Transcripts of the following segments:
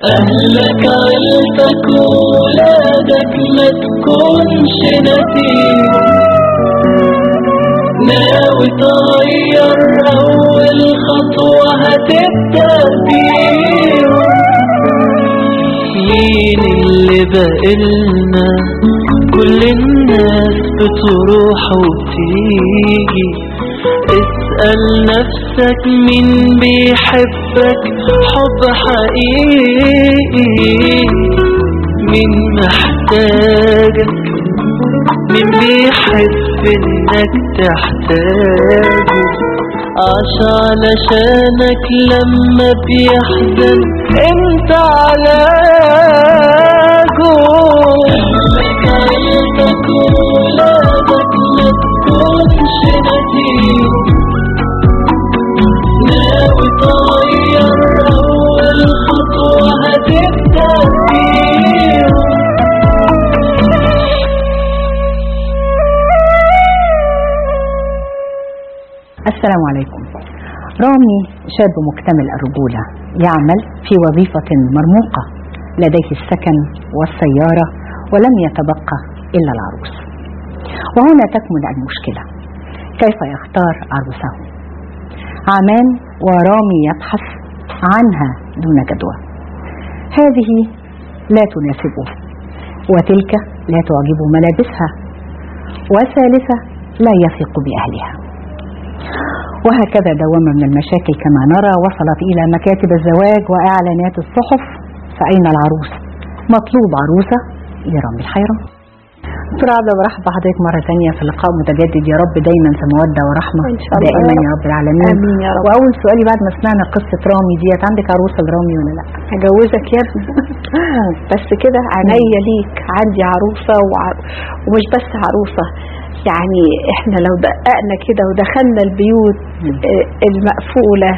أهلك عيلتك وولادك ما تكونش نسيم ناوي تغير أول خطوة هتبدأ بيهم مين اللي بقلنا كل الناس بتروح وتيجي اسأل نفسك مين بيحبك حب حقيقي مين محتاجك مين بيحب انك تحتاجه عاش علشانك لما بيحزن انت علاجه اهلك عيلتك وولادك ما تكونش نسيم ناوي تغير اول خطوة هتبدأ بيهم السلام عليكم رامي شاب مكتمل الرجولة يعمل في وظيفة مرموقة لديه السكن والسيارة ولم يتبقى إلا العروس وهنا تكمن المشكلة كيف يختار عروسه عامان ورامي يبحث عنها دون جدوى هذه لا تناسبه وتلك لا تعجب ملابسها وثالثة لا يثق بأهلها وهكذا دوما من المشاكل كما نرى وصلت إلى مكاتب الزواج وإعلانات الصحف فأين العروس مطلوب عروسة لرامي الحيران دكتورة عبلة برحب بحضرتك مرة ثانية في لقاء متجدد يا رب دايما في مودة ورحمة إن شاء الله دائما يا يا رب العالمين آمين يا رب. وأول سؤالي بعد ما سمعنا قصة رامي ديت عندك عروسة لرامي ولا لا؟ هجوزك يا ابني بس كده عينيا ليك عندي عروسة وع... ومش بس عروسة يعني احنا لو دققنا كده ودخلنا البيوت آه، المقفولة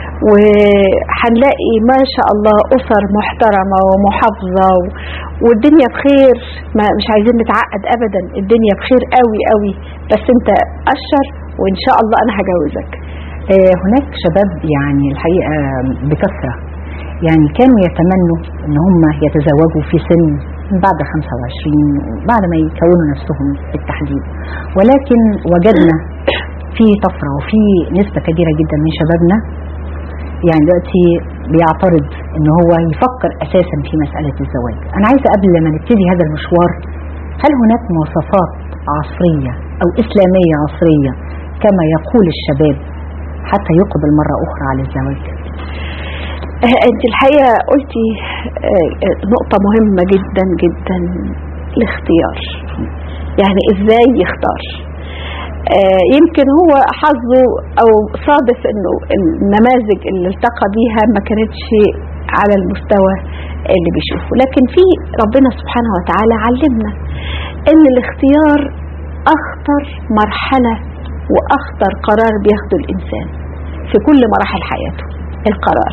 وهنلاقي ما شاء الله أسر محترمة ومحافظة و... والدنيا بخير ما مش عايزين نتعقد أبدا الدنيا بخير قوي قوي بس انت أشر وإن شاء الله أنا هجوزك آه، هناك شباب يعني الحقيقة بكثرة يعني كانوا يتمنوا ان هم يتزوجوا في سن بعد 25 بعد ما يكونوا نفسهم بالتحديد ولكن وجدنا في طفرة وفي نسبة كبيرة جدا من شبابنا يعني دلوقتي بيعترض ان هو يفكر اساسا في مسألة الزواج انا عايزة قبل ما نبتدي هذا المشوار هل هناك مواصفات عصرية او اسلامية عصرية كما يقول الشباب حتى يقبل مرة اخرى على الزواج آه، انت الحقيقة قلتي آه، آه، نقطة مهمة جدا جدا الاختيار يعني ازاي يختار آه، يمكن هو حظه او صادف انه النماذج اللي التقى بيها ما كانتش على المستوى اللي بيشوفه لكن في ربنا سبحانه وتعالى علمنا ان الاختيار اخطر مرحلة واخطر قرار بياخده الانسان في كل مراحل حياته القرار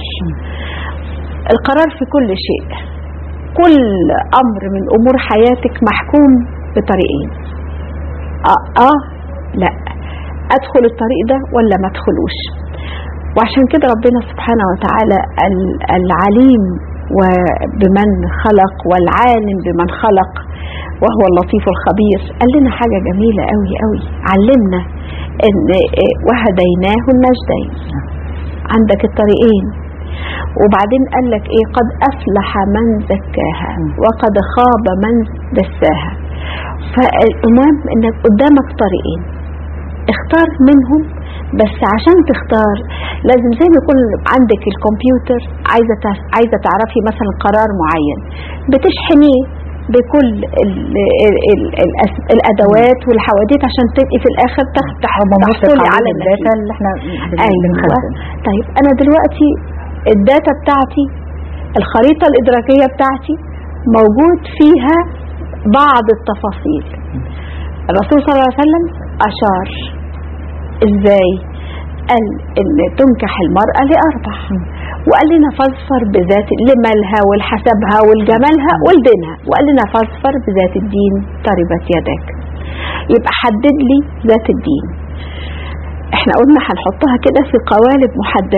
القرار في كل شيء كل امر من امور حياتك محكوم بطريقين اه, آه لا ادخل الطريق ده ولا ما ادخلوش وعشان كده ربنا سبحانه وتعالى ال- العليم وبمن خلق والعالم بمن خلق وهو اللطيف الخبير قال لنا حاجة جميلة قوي قوي علمنا ان إيه، وهديناه النجدين عندك الطريقين وبعدين قال لك ايه قد افلح من زكاها وقد خاب من دساها فالمهم انك قدامك طريقين اختار منهم بس عشان تختار لازم زي ما يكون عندك الكمبيوتر عايزه تع- عايزه تعرفي مثلا قرار معين بتشحنيه بكل ال ال ال ال الادوات والحواديت عشان تبقي في الاخر تخ- تح- تحصلي على الداتا النتيجه اللي احنا بن- ايوه بنخزن طيب انا دلوقتي الداتا بتاعتي الخريطه الادراكيه بتاعتي موجود فيها بعض التفاصيل الرسول صلى الله عليه وسلم اشار ازاي قال ان تنكح المرأة لأربع وقال لنا فاظفر بذات لمالها ولحسبها ولجمالها ولدينها وقال لنا فاظفر بذات الدين تربت يدك يبقى حدد لي ذات الدين احنا قلنا هنحطها كده في قوالب محددة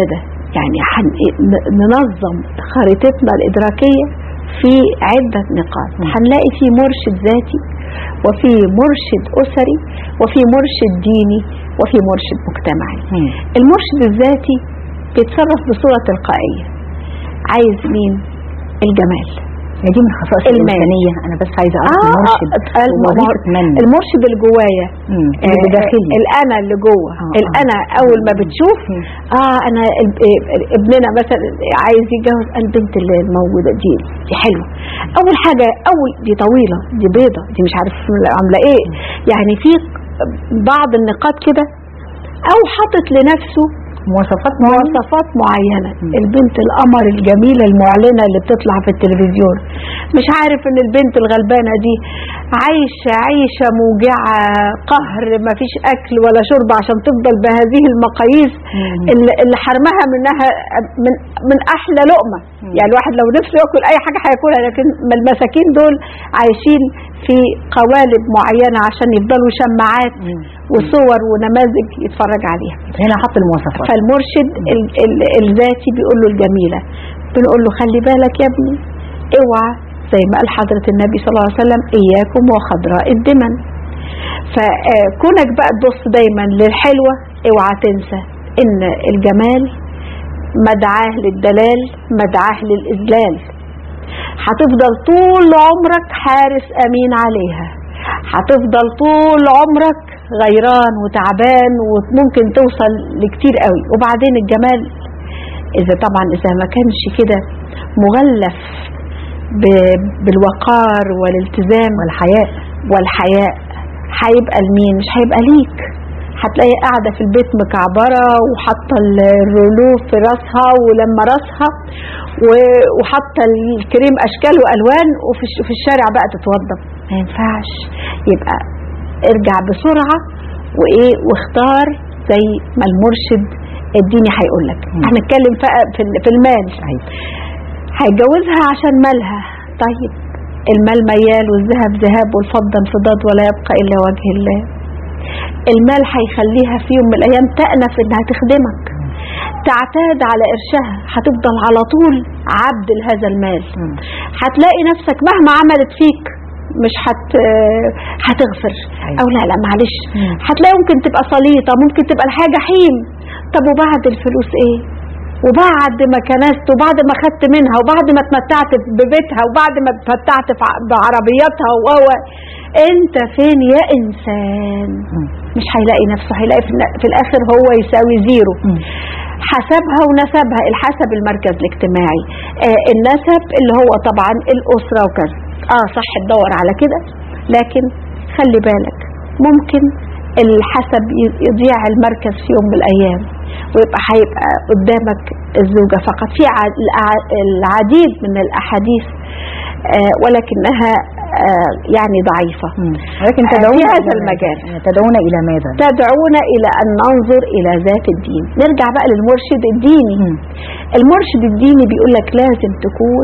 يعني حن- ن- ننظم خريطتنا الإدراكية في عدة نقاط مم. هنلاقي في مرشد ذاتي وفي مرشد أسري وفي مرشد ديني وفي مرشد مجتمعي مم. المرشد الذاتي بيتصرف بصورة تلقائية عايز مين الجمال هي دي من خصائص المال. الإنسانية أنا بس عايزة أعرف المرشد آه، الم- وظيفة من المرشد اللي جوايا مم. آه، اللي داخلي الانا اللي جوه آه، الانا اول ما بتشوف مم. اه انا ال- آه، ابننا مثلا عايز يتجوز البنت اللي الموجوده دي دي حلوه اول حاجه اول دي طويله دي بيضه دي مش عارف عامله ايه يعني في بعض النقاط كده او حاطط لنفسه مواصفات معينة مواصفات معينة مم. البنت القمر الجميلة المعلنة اللي بتطلع في التلفزيون مش عارف ان البنت الغلبانة دي عايشة عيشة موجعة قهر ما فيش اكل ولا شرب عشان تفضل بهذه المقاييس مم. اللي اللي حرمها منها من من احلى لقمة مم. يعني الواحد لو نفسه ياكل اي حاجة هياكلها لكن المساكين دول عايشين في قوالب معينة عشان يفضلوا شماعات مم. وصور ونماذج يتفرج عليها هنا حط المواصفات فالمرشد ال- ال- الذاتي بيقول له الجميلة بنقول له خلي بالك يا ابني اوعى زي ما قال حضرة النبي صلى الله عليه وسلم إياكم وخضراء الدمن فكونك بقى تبص دايما للحلوة اوعى تنسى ان الجمال مدعاه للدلال مدعاه للإذلال هتفضل طول عمرك حارس أمين عليها هتفضل طول عمرك غيران وتعبان وممكن توصل لكتير قوي وبعدين الجمال إذا طبعا إذا ما كانش كده مغلف ب- بالوقار والالتزام والحياء والحياء هيبقى لمين مش هيبقى ليك هتلاقي قاعدة في البيت مكعبرة وحاطة الرولو في راسها ولما راسها و- وحاطة الكريم أشكال وألوان وفي الش- في الشارع بقى تتوضب ما ينفعش يبقى ارجع بسرعة وإيه واختار زي ما المرشد الديني هيقول لك مم. هنتكلم بقى في ال- في المال أيوة. هيتجوزها عشان مالها طيب المال ميال والذهب ذهاب والفضة انفضاض ولا يبقى إلا وجه الله المال هيخليها في يوم من الأيام تأنف إنها تخدمك تعتاد على قرشها هتفضل على طول عبد لهذا المال مم. هتلاقي نفسك مهما عملت فيك مش هت هتغفر أيوة. او لا لا معلش مم. هتلاقي ممكن تبقى سليطه ممكن تبقى الحاجه حين طب وبعد الفلوس ايه وبعد ما كنست وبعد ما خدت منها وبعد ما اتمتعت ببيتها وبعد ما اتمتعت في ع- بعربياتها وهو انت فين يا انسان مم. مش هيلاقي نفسه هيلاقي في, الن- في الاخر هو يساوي زيرو مم. حسبها ونسبها الحسب المركز الاجتماعي آه النسب اللي هو طبعا الأسرة وكذا اه صح تدور على كده لكن خلي بالك ممكن الحسب ي- يضيع المركز في يوم من الأيام ويبقى هيبقى قدامك الزوجة فقط في ع- الع- العديد من الأحاديث آه ولكنها آه يعني ضعيفة مم. ولكن آه، تدعونا في إلى هذا ماذا؟ المجال. تدعونا إلى ماذا؟ تدعونا إلى أن ننظر إلى ذات الدين نرجع بقى للمرشد الديني مم. المرشد الديني بيقول لك لازم تكون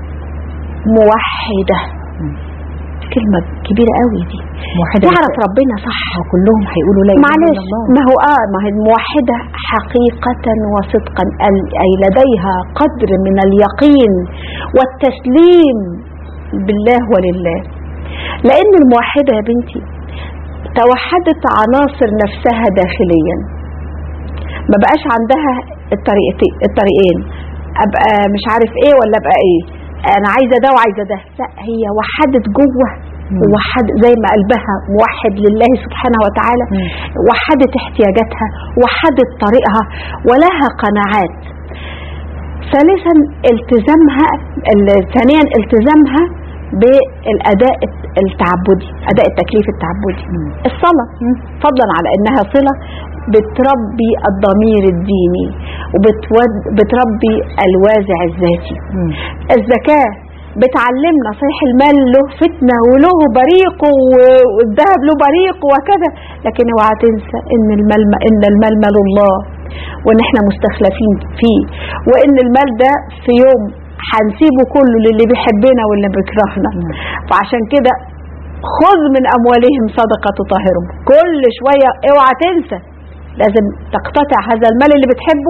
موحدة مم. كلمة كبيرة قوي دي موحدة تعرف ربنا صح كلهم هيقولوا لا إله إلا معلش الله ما هو اه ما هي موحدة حقيقة وصدقا ال- أي لديها قدر من اليقين والتسليم بالله ولله لأن الموحدة يا بنتي توحدت عناصر نفسها داخليا ما بقاش عندها الطريقتين الطريقين ابقى مش عارف ايه ولا ابقى ايه انا عايزه ده وعايزه ده لا هي وحدت جوه مم. وحد زي ما قلبها موحد لله سبحانه وتعالى مم. وحدت احتياجاتها وحدت طريقها ولها قناعات ثالثا التزامها ال- ثانيا التزامها بالاداء التعبدي اداء التكليف التعبدي مم. الصلاه فضلا على انها صله بتربي الضمير الديني وبتربي الوازع الذاتي مم. الزكاه بتعلمنا صحيح المال له فتنه وله بريق و- والذهب له بريق وكذا لكن اوعى تنسى ان المال ان المال مال الله وان احنا مستخلفين فيه وان المال ده في يوم هنسيبه كله للي بيحبنا واللي بيكرهنا مم. فعشان كده خذ من اموالهم صدقه تطهرهم كل شويه اوعى تنسى لازم تقتطع هذا المال اللي بتحبه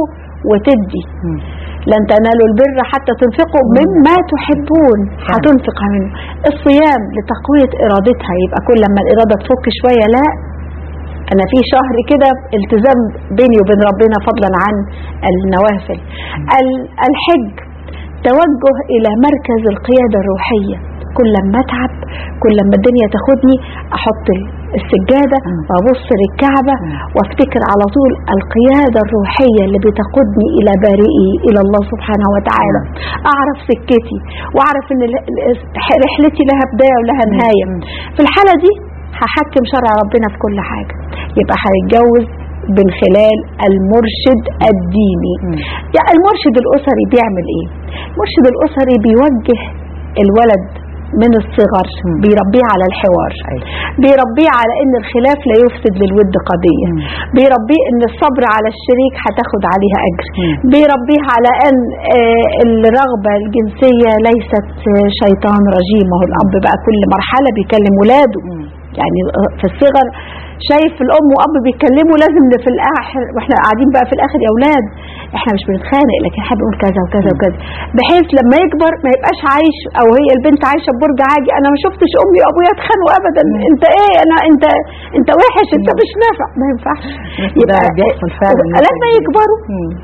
وتدي مم. لن تنالوا البر حتى تنفقوا مما تحبون هتنفق منه الصيام لتقوية إرادتها يبقى كل لما الإرادة تفك شوية لا أنا في شهر كده التزام بيني وبين ربنا فضلا عن النوافل ال- الحج توجه إلى مركز القيادة الروحية كل لما أتعب كل لما الدنيا تاخدني أحط السجادة وأبص للكعبة وافتكر على طول القيادة الروحية اللي بتقودني إلى بارئي إلى الله سبحانه وتعالى أعرف سكتي وأعرف إن ال- ال- رحلتي لها بداية ولها نهاية في الحالة دي هحكم شرع ربنا في كل حاجة يبقى هيتجوز من خلال المرشد الديني يعني المرشد الأسري بيعمل إيه المرشد الأسري بيوجه الولد من الصغر بيربيه على الحوار بيربيه على ان الخلاف لا يفسد للود قضية بيربيه ان الصبر على الشريك هتاخد عليها اجر بيربيه على ان آه، الرغبة الجنسية ليست آه، شيطان رجيم وهو الاب بقى كل مرحلة بيكلم ولاده يعني في الصغر شايف الام واب بيتكلموا لازم في الاخر واحنا قاعدين بقى في الاخر يا اولاد احنا مش بنتخانق لكن احنا بنقول كذا وكذا وكذا بحيث لما يكبر ما يبقاش عايش او هي البنت عايشه ببرج عاجي انا ما شفتش امي وابويا اتخانقوا ابدا انت ايه انا انت انت وحش انت مش نافع ما ينفعش ده بيحصل فعلا لما يكبروا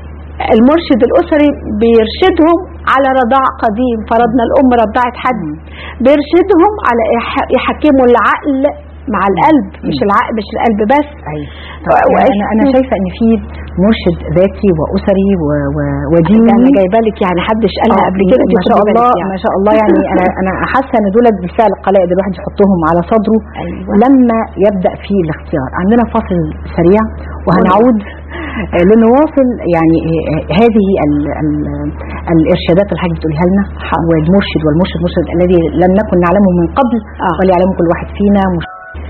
المرشد الاسري بيرشدهم على رضاع قديم فرضنا الام رضعت حد بيرشدهم على يح- يحكموا العقل مع القلب مش العقل مش القلب بس ايوه و- طب وإيش- انا انا شايفه ان في مرشد ذاتي واسري و... و... وديني انا جايبه لك يعني حدش قالها آه، قبل كده دي ما شاء خدي بالك الله يعني. ما شاء الله يعني انا انا حاسه ان دول بالفعل قلائد الواحد يحطهم على صدره أيوة. لما يبدا في الاختيار عندنا فاصل سريع وهنعود آه، لنواصل يعني آه، هذه ال ال الارشادات اللي حضرتك بتقوليها لنا والمرشد والمرشد المرشد الذي لم نكن نعلمه من قبل آه. وليعلمه كل واحد فينا مش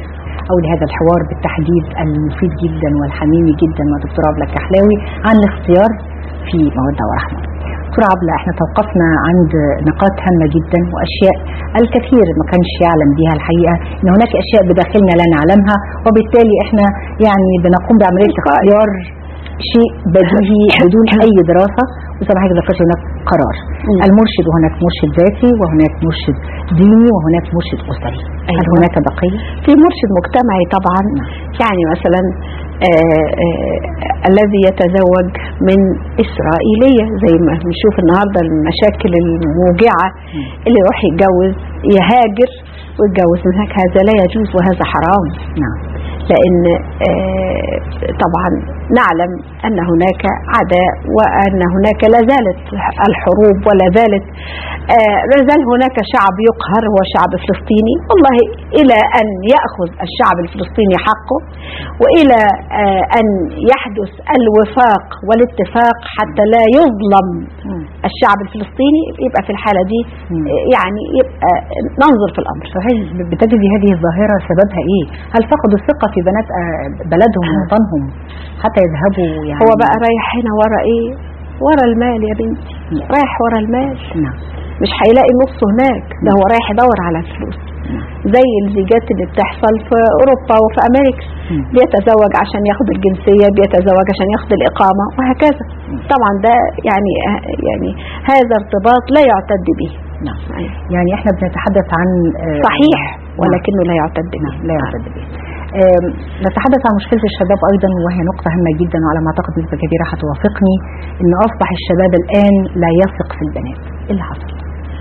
او لهذا الحوار بالتحديد المفيد جدا والحميمي جدا مع دكتور عبله الكحلاوي عن الاختيار في موده ورحمه. دكتور عبله احنا توقفنا عند نقاط هامه جدا واشياء الكثير ما كانش يعلم بها الحقيقه ان هناك اشياء بداخلنا لا نعلمها وبالتالي احنا يعني بنقوم بعمليه اختيار شيء بديهي بدون اي دراسه وزي ما حضرتك ذكرت هناك قرار المرشد وهناك مرشد ذاتي وهناك مرشد ديني وهناك مرشد اسري هل أيوة. هناك بقيه؟ في مرشد مجتمعي طبعا يعني مثلا آه آه الذي يتزوج من إسرائيلية زي ما بنشوف النهاردة المشاكل الموجعة اللي يروح يتجوز يهاجر ويتجوز من هناك هذا لا يجوز وهذا حرام نعم لأن آه، طبعا نعلم أن هناك عداء وأن هناك لا زالت الحروب ولا زالت آه، لا زال هناك شعب يقهر هو شعب فلسطيني والله إلى أن يأخذ الشعب الفلسطيني حقه وإلى آه، أن يحدث الوفاق والاتفاق حتى لا يظلم الشعب الفلسطيني يبقى في الحالة دي مم. آه، يعني يبقى ننظر في الأمر صحيح بتجدي هذه الظاهرة سببها ايه؟ هل فقدوا الثقة في بنات آه، بلدهم ووطنهم حتى يذهبوا يعني هو بقى رايح هنا ورا ايه ورا المال يا بنتي رايح ورا المال نعم مش هيلاقي نصه هناك ده هو رايح يدور على الفلوس زي الزيجات اللي بتحصل في اوروبا وفي امريكا مم. بيتزوج عشان ياخد الجنسيه بيتزوج عشان ياخد الاقامه وهكذا طبعا ده يعني يعني هذا ارتباط لا يعتد به نعم أيوة. يعني احنا بنتحدث عن آه، صحيح نعم. ولكنه لا يعتد به نعم لا يعتد به آم، نتحدث عن مشكلة الشباب أيضا وهي نقطة هامة جدا وعلى ما أعتقد نسبة كبيرة هتوافقني إن أصبح الشباب الآن لا يثق في البنات إيه اللي حصل؟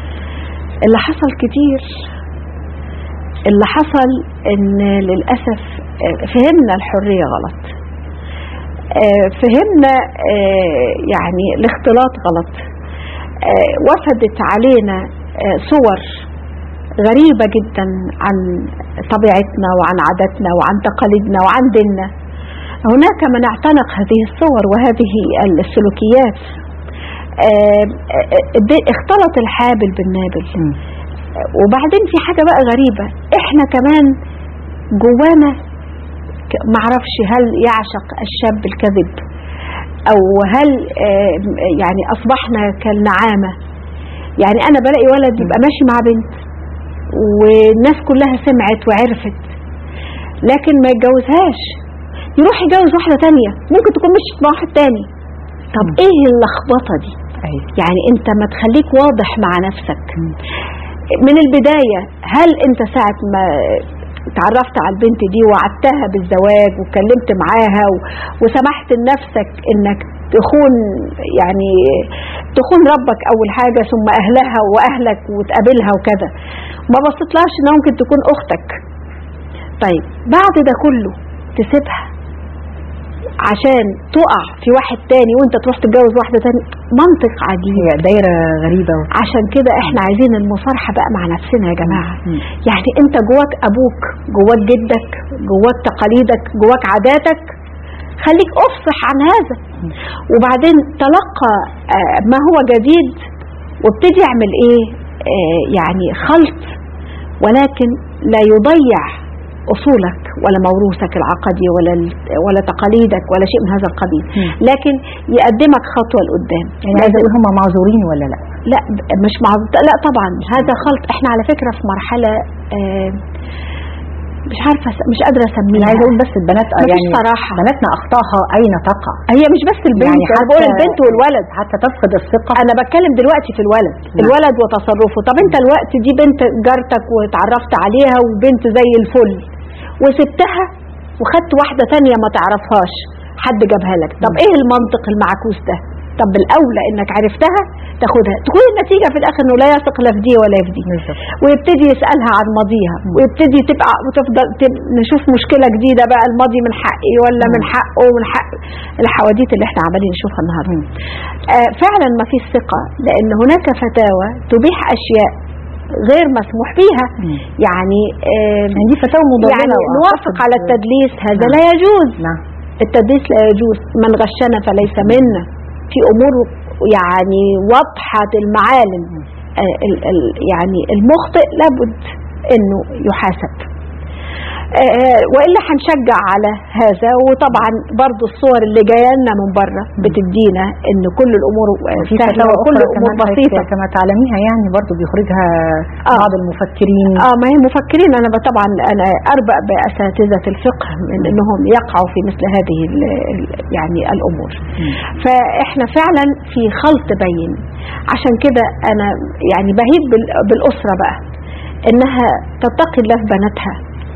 اللي حصل كتير اللي حصل ان للاسف آه، فهمنا الحريه غلط آه، فهمنا آه، يعني الاختلاط غلط آه، وفدت علينا آه، صور غريبه جدا عن طبيعتنا وعن عاداتنا وعن تقاليدنا وعن ديننا هناك من اعتنق هذه الصور وهذه السلوكيات آه، آه، دي- اختلط الحابل بالنابل وبعدين في حاجة بقى غريبة احنا كمان جوانا ك- معرفش هل يعشق الشاب الكذب او هل آه، يعني اصبحنا كالنعامة يعني انا بلاقي ولد يبقى ماشي مع بنت والناس كلها سمعت وعرفت لكن ما يتجوزهاش يروح يتجوز واحدة تانية ممكن تكون مشيت مع واحد تاني طب مم. ايه اللخبطه دي أيوة. يعني انت ما تخليك واضح مع نفسك من البداية هل انت ساعة ما تعرفت على البنت دي وعدتها بالزواج واتكلمت معاها و- وسمحت لنفسك انك تخون يعني تخون ربك اول حاجة ثم اهلها واهلك وتقابلها وكذا ما بصيتلهاش انها ممكن تكون اختك طيب بعد ده كله تسيبها عشان تقع في واحد تاني وانت تروح تتجوز واحدة تاني منطق عجيب هي دايرة غريبة و... عشان كده احنا عايزين المصارحة بقى مع نفسنا يا جماعة مم. يعني انت جواك ابوك جواك جدك جواك تقاليدك جواك عاداتك خليك افصح عن هذا وبعدين تلقى آه، ما هو جديد وابتدي اعمل ايه آه، يعني خلط ولكن لا يضيع اصولك ولا موروثك العقدي ولا ولا تقاليدك ولا شيء من هذا القبيل مم. لكن يقدمك خطوه لقدام يعني عايزة أقول هم معذورين ولا لا؟ لا مش مع لا طبعا هذا خلط احنا على فكره في مرحله آه، مش عارفه أس- مش قادره أنا اسميها عايزة أقول بس البنات مفيش يعني صراحة. بناتنا أخطائها أين تقع؟ هي مش بس البنت يعني يعني انا حتى- بقول البنت والولد حتى تفقد الثقة انا بتكلم دلوقتي في الولد نعم. الولد وتصرفه طب انت الوقت دي بنت جارتك واتعرفت عليها وبنت زي الفل وسبتها وخدت واحده تانية ما تعرفهاش حد جابها لك طب مم. ايه المنطق المعكوس ده طب الاولى انك عرفتها تاخدها تكون النتيجه في الاخر انه لا يثق لا في دي ولا في دي بالظبط ويبتدي يسألها عن ماضيها ويبتدي تبقى وتفضل تب- نشوف مشكلة جديدة بقى الماضي من حقي ولا من مم. حقه ومن حق الحواديت اللي احنا عمالين نشوفها النهارده مم. آه فعلا ما فيش ثقة لأن هناك فتاوى تبيح أشياء غير مسموح بيها مم. يعني آه يعني دي فتاوى مضللة يعني وأعتقد- نوافق على التدليس هذا نعم. لا يجوز نعم التدليس لا يجوز من غشنا فليس منا في امور يعني واضحه المعالم آه، ال- ال- يعني المخطئ لابد انه يحاسب آه، والا هنشجع على هذا وطبعا برضو الصور اللي جايه لنا من بره بتدينا ان كل الامور آه، وفي سهله فتاوى وكل أخرى الامور كمان بسيطه حضرتك كما تعلميها يعني برضو بيخرجها آه. بعض المفكرين اه ما هي مفكرين انا ب- طبعا انا اربأ باساتذه الفقه من انهم يقعوا في مثل هذه ال ال يعني الامور فاحنا فعلا في خلط بين عشان كده انا يعني بهيب بال- بالاسره بقى انها تتقي الله في بناتها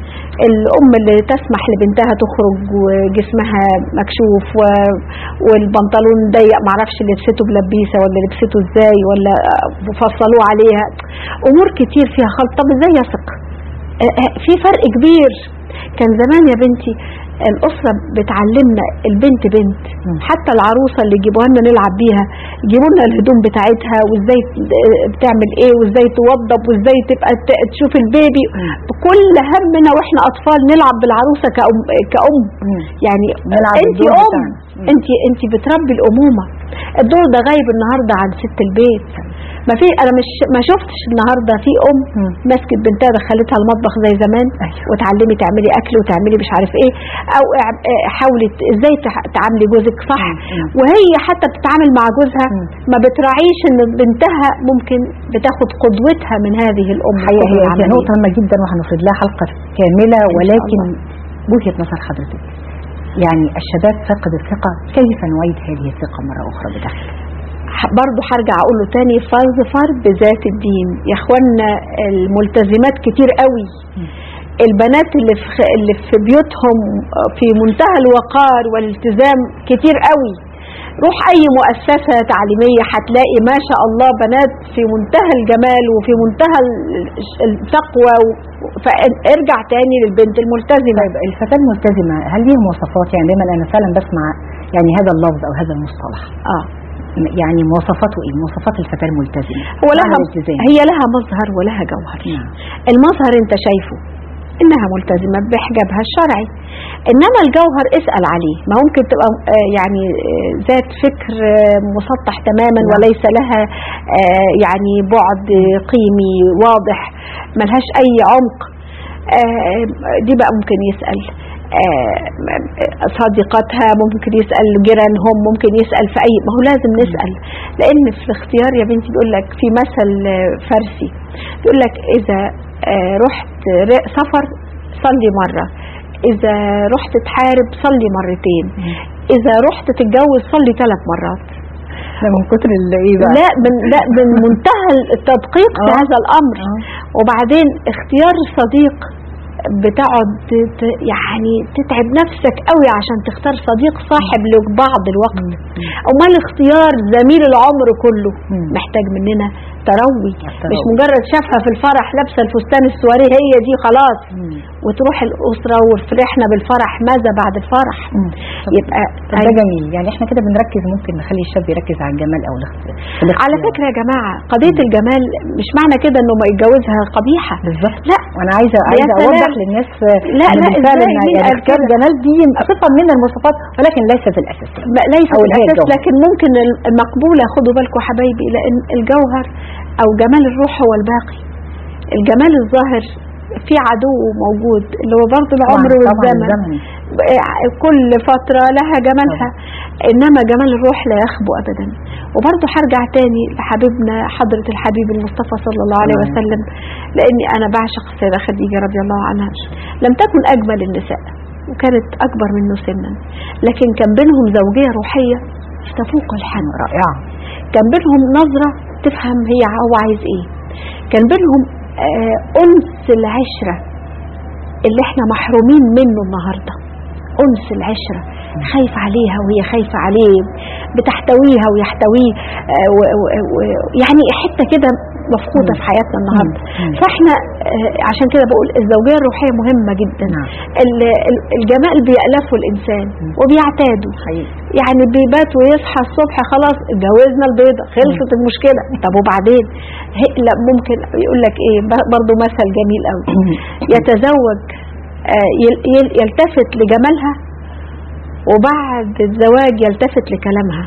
الام اللي تسمح لبنتها تخرج وجسمها مكشوف و... والبنطلون ضيق معرفش لبسته بلبيسه ولا لبسته ازاي ولا فصلوه عليها امور كتير فيها خلط طب ازاي يثق آه، آه، في فرق كبير كان زمان يا بنتي الأسرة بتعلمنا البنت بنت مم. حتى العروسة اللي يجيبوها لنا نلعب بيها يجيبوا لنا الهدوم بتاعتها وازاي بتعمل ايه وازاي توضب وازاي تبقى ت- تشوف البيبي مم. بكل همنا واحنا اطفال نلعب بالعروسة كأم, كأم مم. يعني نلعب انت الدور ام بتاعنا. مم. انت انت بتربي الامومه الدور ده غايب النهارده عن ست البيت ما في انا مش ما شفتش النهارده في ام مم. مسكت بنتها دخلتها المطبخ زي زمان أيوة. وتعلمي تعملي اكل وتعملي مش عارف ايه او اع- اه حاولي ت- ازاي تح- تعاملي جوزك صح مم. وهي حتى بتتعامل مع جوزها مم. ما بتراعيش ان بنتها ممكن بتاخد قدوتها من هذه الام حقيقة القدوة هي دي العملية. نقطة مهمة جدا وهنفرد لها حلقة كاملة شاء ولكن الله. وجهة نظر حضرتك يعني الشباب فقد الثقة كيف نعيد هذه الثقة مرة أخرى بداخل ح- برضو هرجع اقول له تاني فرض فرض ذات الدين يا اخوانا الملتزمات كتير قوي البنات اللي في خ- اللي في بيوتهم في منتهى الوقار والالتزام كتير قوي روح اي مؤسسة تعليمية هتلاقي ما شاء الله بنات في منتهى الجمال وفي منتهى ال- التقوى و- فارجع تاني للبنت الملتزمة طيب الفتاة الملتزمة هل ليها مواصفات يعني دايما أنا فعلا بسمع يعني هذا اللفظ أو هذا المصطلح اه يعني مواصفاته إيه مواصفات الفتاة الملتزمة هو لها معنى الالتزام. هي لها مظهر ولها جوهر نعم. المظهر انت شايفه انها ملتزمه بحجابها الشرعي انما الجوهر اسال عليه ما ممكن تبقى آه، يعني آه، ذات فكر آه، مسطح تماما نعم. وليس لها آه، يعني بعد قيمي واضح ملهاش اي عمق آه، دي بقى ممكن يسال آه، صديقاتها ممكن يسال جيرانهم ممكن يسال في اي ما هو لازم نسال لان في الاختيار يا بنتي بيقول لك في مثل آه، فارسي بيقول لك اذا آه، رحت ر- سفر صلي مره اذا رحت تحارب صلي مرتين اذا رحت تتجوز صلي ثلاث مرات ده من كتر ال- ايه بقى لا من لا من منتهى التدقيق في آه. هذا الامر آه. وبعدين اختيار الصديق بتقعد ت- يعني تتعب نفسك قوي عشان تختار صديق صاحب لك بعض الوقت امال اختيار زميل العمر كله مم. محتاج مننا تروي التروي. مش مجرد شافها في الفرح لابسه الفستان السواري هي دي خلاص مم. وتروح الاسره وفرحنا بالفرح ماذا بعد الفرح مم. يبقى طب ده جميل يعني احنا كده بنركز ممكن نخلي الشاب يركز على الجمال او الاختيار على فكره يا جماعه قضيه الجمال مش معنى كده انه ما يتجوزها قبيحه بالظبط لا وانا عايزه عايزه سلام. اوضح للناس لا، إن لا، بالفعل إزاي؟ إن مين يعني قال اختيار كده؟ الجمال دي صفه من المواصفات ولكن ليست الاساس ب- ليس أو اللي هي الاساس الجوهر. لكن ممكن المقبوله خدوا بالكم حبايبي لان الجوهر او جمال الروح هو الباقي الجمال الظاهر في عدو موجود اللي هو برضه العمر طبعاً، طبعاً والزمن الزمن. ب- كل فترة لها جمالها إنما جمال الروح لا يخبو أبدا وبرضه هرجع تاني لحبيبنا حضرة الحبيب المصطفى صلى الله عليه نعم. وسلم لأني أنا بعشق السيدة خديجة رضي الله عنها لم تكن أجمل النساء وكانت أكبر منه سنا لكن كان بينهم زوجية روحية تفوق الحد رائعه كان بينهم نظرة تفهم هي هو عايز ايه كان بينهم آه أنس العشرة اللي احنا محرومين منه النهاردة أنس العشرة خايف عليها وهي خايفة عليه بتحتويها ويحتويه آه و و و يعني حتة كده مفقودة مم. في حياتنا النهاردة مم. مم. فاحنا آه عشان كده بقول الزوجية الروحية مهمة جدا نعم. ال- ال- الجمال بيألفه الإنسان وبيعتاده حقيقي يعني بيبات ويصحى الصبح خلاص اتجوزنا البيضة خلصت المشكلة طب وبعدين هي- لا ممكن يقول لك ايه ب- برضو مثل جميل قوي يتزوج آه، يل- يل- يلتفت لجمالها وبعد الزواج يلتفت لكلامها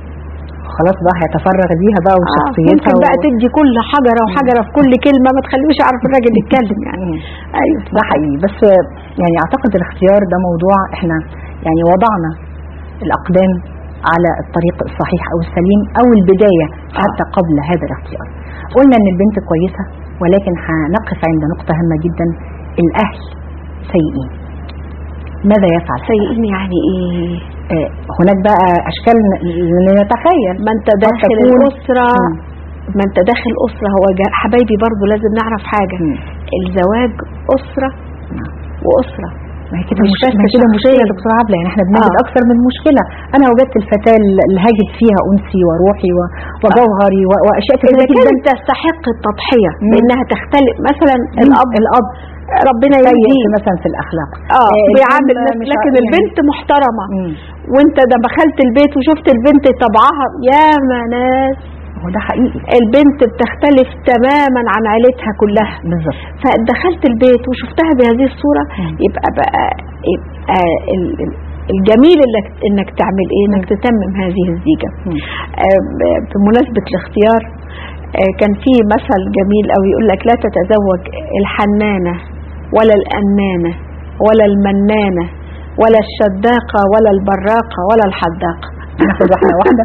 خلاص بقى هيتفرغ بيها بقى آه، وشخصيتها ممكن بقى و- تدي كل حجرة وحجرة في كل كلمة ما تخليهوش يعرف الراجل يتكلم يعني مم. ايوه ده حقيقي بس يعني اعتقد الاختيار ده موضوع احنا يعني وضعنا الاقدام على الطريق الصحيح او السليم او البدايه حتى قبل هذا الاختيار. قلنا ان البنت كويسه ولكن هنقف عند نقطه هامه جدا الاهل سيئين. ماذا يفعل؟ سيئين يعني ايه آه، هناك بقى اشكال ن- نتخيل ما انت داخل تكون- الأسرة مم. ما انت داخل أسرة هو جا- حبايبي برضو لازم نعرف حاجة مم. الزواج أسرة نعم. وأسرة ما هي كده مش مش بس ما هي كده مشكله شخصية. يا دكتور عبله يعني احنا بنجد آه. اكثر من مشكله انا وجدت الفتاه اللي هاجد فيها انسي وروحي و- وجوهري و- واشياء إذا كثيره جدا كانت تستحق التضحية مم. بأنها تختلف مثلا الأب الاب ربنا سيء يهديه مثلا في الاخلاق اه آه، بيعامل الأم الناس مش لكن ع- البنت محترمة مم. وانت ده دخلت البيت وشفت البنت طبعها يا ناس هو ده حقيقي البنت بتختلف تماما عن عيلتها كلها بالظبط فدخلت البيت وشفتها بهذه الصورة مم. يبقى بقى يبقى ال- ال- الجميل انك انك تعمل ايه انك تتمم هذه الزيجة مم. آه، ب- بمناسبة الاختيار آه، كان في مثل جميل قوي يقول لك لا تتزوج الحنانة ولا الأنانة ولا المنانة ولا الشداقة ولا البراقة ولا الحداقة ناخد واحده واحده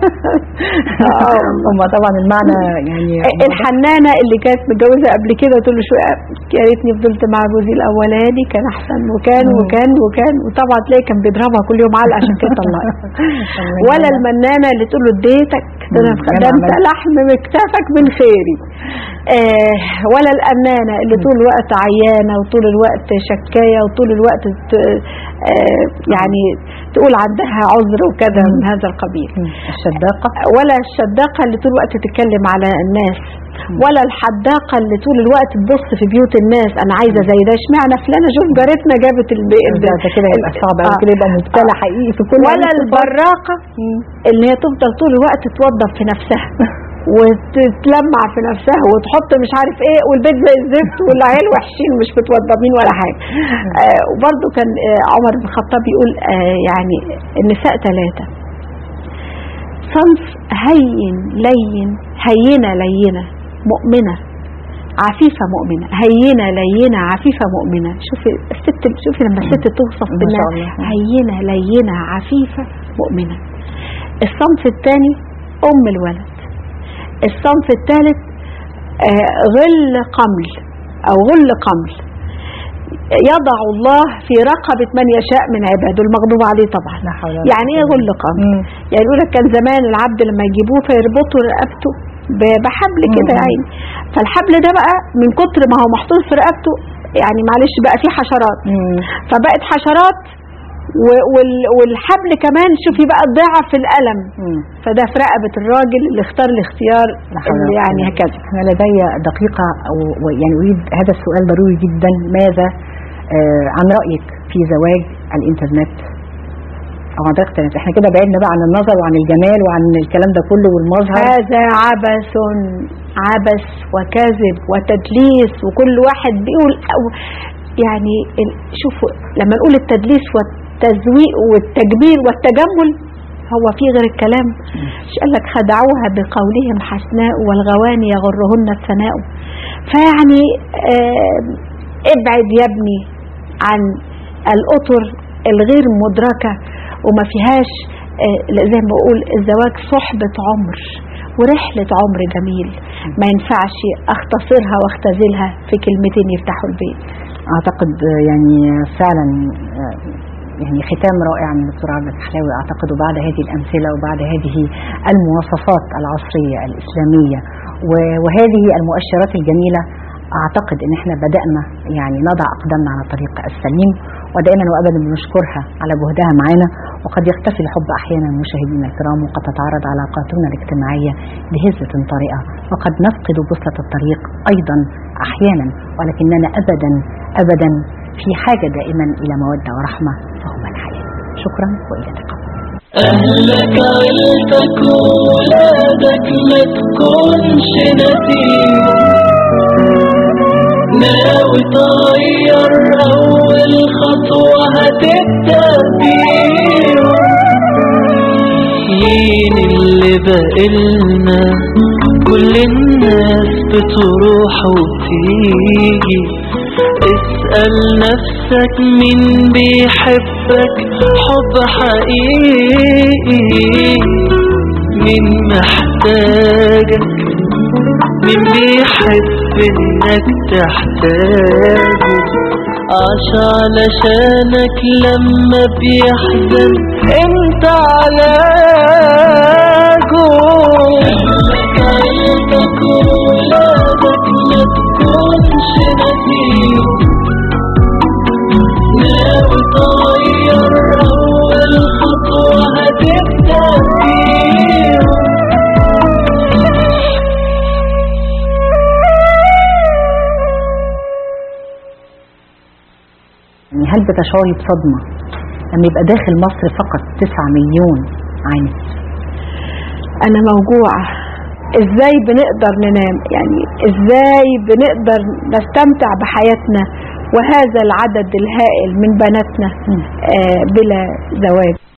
آه. هم طبعا المعنى يعني الحنانة اللي كانت متجوزة قبل كده تقول له شوية يا ريتني فضلت مع جوزي الأولاني كان أحسن وكان مم. وكان وكان وطبعا تلاقي كان بيضربها كل يوم علقة عشان كده طلقت ولا المنانة اللي تقول له اديتك ده أنا مم. ده أنا انت عملت. لحم مكتفك من خيري آه ولا الأنانة اللي طول الوقت عيانة وطول الوقت شكاية وطول الوقت ت- آه يعني تقول عندها عذر وكذا من هذا القبيل مم. الشداقه ولا الشداقة اللي طول الوقت تتكلم على الناس ولا الحداقة اللي طول الوقت تبص في بيوت الناس أنا عايزة زي ده اشمعنى فلانة شوف جارتنا جابت البي... ده ده كده يبقى صعب قوي آه. كده يبقى مبتلى حقيقي في كل ولا الصفات. البراقة اللي هي تفضل طول الوقت توضب في نفسها وتتلمع في نفسها وتحط مش عارف ايه والبيت زي الزفت والعيال وحشين مش متوضبين ولا حاجه آه وبرده كان آه عمر بن الخطاب يقول آه يعني النساء ثلاثه صنف هين لين هينه لينه مؤمنه عفيفة مؤمنة هينة لينة عفيفة مؤمنة شوفي الست شوفي لما الست توصف ما بانها شاء الله. هينة لينة عفيفة مؤمنة الصنف الثاني أم الولد الصنف الثالث آه، غل قمل أو غل قمل يضع الله في رقبة من يشاء من عباده المغضوب عليه طبعا لا حول ولا يعني ايه غل قمر مم. يعني يقول لك كان زمان العبد لما يجيبوه فيربطوا رقبته ب- بحبل كده مم. يعني فالحبل ده بقى من كتر ما هو محطوط في رقبته يعني معلش بقى فيه حشرات مم. فبقت حشرات و- وال- والحبل كمان شوفي بقى ضعف الألم مم. فده في رقبة الراجل اللي اختار الاختيار لا حول اللي ولا يعني قوة. هكذا أنا لدي دقيقة و- ويعني أريد هذا السؤال ضروري جدا ماذا آه عن رأيك في زواج الإنترنت أو عن طريق الإنترنت احنا كده بعدنا بقى عن النظر وعن الجمال وعن الكلام ده كله والمظهر هذا عبث عبث وكذب وتدليس وكل واحد بيقول أو يعني ال- شوفوا لما نقول التدليس والتزويق والتجميل والتجمل هو في غير الكلام مش قال لك خدعوها بقولهم حسناء والغواني يغرهن الثناء فيعني آه ابعد يا ابني عن الأطر الغير مدركة وما فيهاش آه زي ما بقول الزواج صحبة عمر ورحلة عمر جميل ما ينفعش اختصرها واختزلها في كلمتين يفتحوا البيت أعتقد آه، يعني فعلا آه، يعني ختام رائع من الدكتور عبد الحلاوي أعتقد وبعد هذه الأمثلة وبعد هذه المواصفات العصرية الإسلامية و- وهذه المؤشرات الجميلة أعتقد إن إحنا بدأنا يعني نضع أقدامنا على الطريق السليم ودائما وأبدا بنشكرها على جهدها معنا وقد يختفي الحب أحيانا مشاهدينا الكرام وقد تتعرض علاقاتنا الاجتماعية بهزة طارئة وقد نفقد بوصلة الطريق أيضا أحيانا ولكننا أبدا أبدا في حاجة دائما إلى مودة ورحمة فهما الحياة شكرا وإلى اللقاء أهلك عيلتك وولادك ما تكونش نسيم ناوي تغير أول خطوة هتبدأ بيهم مين اللي بقلنا كل الناس بتروح وتيجي اسأل نفسك مين بيحبك حب حقيقي مين محتاجك مين بيحب انك تحتاجه عاش علشانك لما بيحزن انت علاجه اهلك عيلتك وولادك ما تكونش نسيم ناوي تغير اول خطوة هتبدأ بيهم يعني هل بتشعري بصدمة لما يبقى داخل مصر فقط 9 مليون عانس انا موجوعة ازاي بنقدر ننام يعني ازاي بنقدر نستمتع بحياتنا وهذا العدد الهائل من بناتنا آه بلا زواج